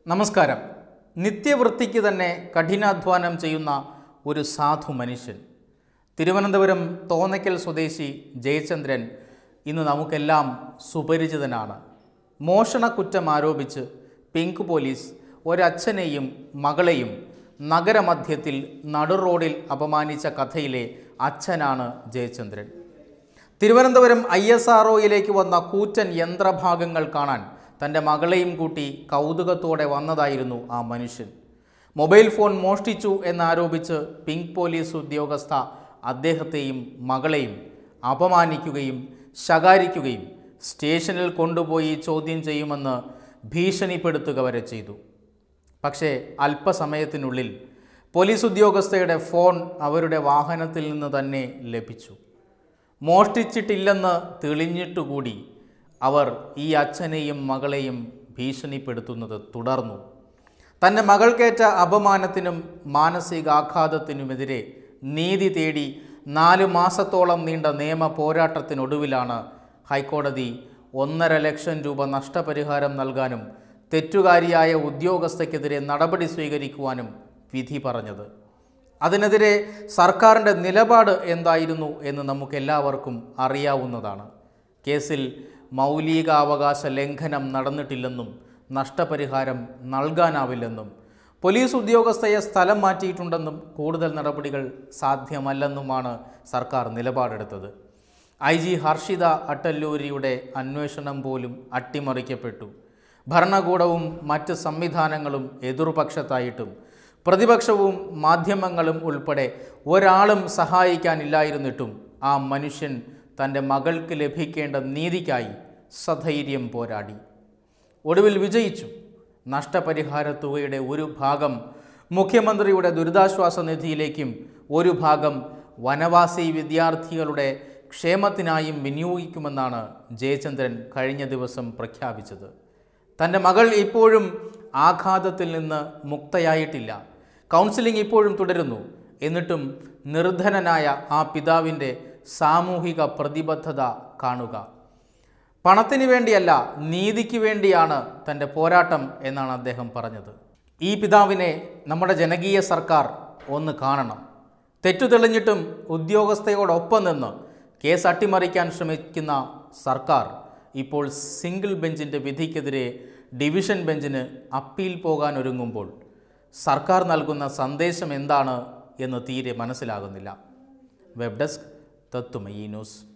നമസ്കാരം നിത്യവൃത്തിക്ക് തന്നെ കഠിനാധ്വാനം ചെയ്യുന്ന ഒരു സാധു മനുഷ്യൻ തിരുവനന്തപുരം തോന്നയ്ക്കൽ സ്വദേശി ജയചന്ദ്രൻ ഇന്ന് നമുക്കെല്ലാം സുപരിചിതനാണ് മോഷണക്കുറ്റം ആരോപിച്ച് പിങ്ക് പോലീസ് ഒരച്ഛനെയും മകളെയും നഗരമധ്യത്തിൽ നടുറോഡിൽ അപമാനിച്ച കഥയിലെ അച്ഛനാണ് Jayachandran Thiruvananthapuram I S R വന്ന കൂറ്റൻ യന്ത്രഭാഗങ്ങൾ കാണാൻ തൻ്റെ മകളെയും കൂട്ടി കൗതുകത്തോടെ വന്നതായിരുന്നു ആ മനുഷ്യൻ മൊബൈൽ ഫോൺ മോഷ്ടിച്ചു എന്നാരോപിച്ച് പിങ്ക് പോലീസ് ഉദ്യോഗസ്ഥ അദ്ദേഹത്തെയും മകളെയും അപമാനിക്കുകയും ശകാരിക്കുകയും സ്റ്റേഷനിൽ കൊണ്ടുപോയി ചോദ്യം ചെയ്യുമെന്ന് ഭീഷണിപ്പെടുത്തുക വരെ ചെയ്തു പക്ഷേ അല്പസമയത്തിനുള്ളിൽ പോലീസ് ഉദ്യോഗസ്ഥയുടെ ഫോൺ അവരുടെ വാഹനത്തിൽ നിന്ന് തന്നെ ലഭിച്ചു മോഷ്ടിച്ചിട്ടില്ലെന്ന് തെളിഞ്ഞിട്ടുകൂടി അവർ ഈ അച്ഛനെയും മകളെയും ഭീഷണിപ്പെടുത്തുന്നത് തുടർന്നു തൻ്റെ മകൾക്കേറ്റ അപമാനത്തിനും മാനസികാഘാതത്തിനുമെതിരെ നീതി തേടി നാലു മാസത്തോളം നീണ്ട നിയമ പോരാട്ടത്തിനൊടുവിലാണ് ഹൈക്കോടതി ഒന്നര ലക്ഷം രൂപ നഷ്ടപരിഹാരം നൽകാനും തെറ്റുകാരിയായ ഉദ്യോഗസ്ഥയ്ക്കെതിരെ നടപടി സ്വീകരിക്കുവാനും വിധി പറഞ്ഞത് അതിനെതിരെ സർക്കാരിൻ്റെ നിലപാട് എന്തായിരുന്നു എന്ന് നമുക്കെല്ലാവർക്കും അറിയാവുന്നതാണ് കേസിൽ മൗലികാവകാശ ലംഘനം നടന്നിട്ടില്ലെന്നും നഷ്ടപരിഹാരം നൽകാനാവില്ലെന്നും പോലീസ് ഉദ്യോഗസ്ഥയെ സ്ഥലം മാറ്റിയിട്ടുണ്ടെന്നും കൂടുതൽ നടപടികൾ സാധ്യമല്ലെന്നുമാണ് സർക്കാർ നിലപാടെടുത്തത് ഐ ജി ഹർഷിത അട്ടല്ലൂരിയുടെ അന്വേഷണം പോലും അട്ടിമറിക്കപ്പെട്ടു ഭരണകൂടവും മറ്റ് സംവിധാനങ്ങളും എതിർപക്ഷത്തായിട്ടും പ്രതിപക്ഷവും മാധ്യമങ്ങളും ഉൾപ്പെടെ ഒരാളും സഹായിക്കാനില്ലായിരുന്നിട്ടും ആ മനുഷ്യൻ തൻ്റെ മകൾക്ക് ലഭിക്കേണ്ട നീതിക്കായി സധൈര്യം പോരാടി ഒടുവിൽ വിജയിച്ചു നഷ്ടപരിഹാര തുകയുടെ ഒരു ഭാഗം മുഖ്യമന്ത്രിയുടെ ദുരിതാശ്വാസ നിധിയിലേക്കും ഒരു ഭാഗം വനവാസി വിദ്യാർത്ഥികളുടെ ക്ഷേമത്തിനായും വിനിയോഗിക്കുമെന്നാണ് ജയചന്ദ്രൻ കഴിഞ്ഞ ദിവസം പ്രഖ്യാപിച്ചത് തൻ്റെ മകൾ ഇപ്പോഴും ആഘാതത്തിൽ നിന്ന് മുക്തയായിട്ടില്ല കൗൺസിലിംഗ് ഇപ്പോഴും തുടരുന്നു എന്നിട്ടും നിർധനനായ ആ പിതാവിൻ്റെ സാമൂഹിക പ്രതിബദ്ധത കാണുക പണത്തിന് വേണ്ടിയല്ല നീതിക്ക് വേണ്ടിയാണ് തൻ്റെ പോരാട്ടം എന്നാണ് അദ്ദേഹം പറഞ്ഞത് ഈ പിതാവിനെ നമ്മുടെ ജനകീയ സർക്കാർ ഒന്ന് കാണണം തെറ്റു തെളിഞ്ഞിട്ടും ഉദ്യോഗസ്ഥയോടൊപ്പം നിന്ന് കേസ് അട്ടിമറിക്കാൻ ശ്രമിക്കുന്ന സർക്കാർ ഇപ്പോൾ സിംഗിൾ ബെഞ്ചിൻ്റെ വിധിക്കെതിരെ ഡിവിഷൻ ബെഞ്ചിന് അപ്പീൽ പോകാൻ ഒരുങ്ങുമ്പോൾ സർക്കാർ നൽകുന്ന സന്ദേശം എന്താണ് എന്ന് തീരെ മനസ്സിലാകുന്നില്ല വെബ് ഡെസ്ക് തത്തുമയി ന്യൂസ്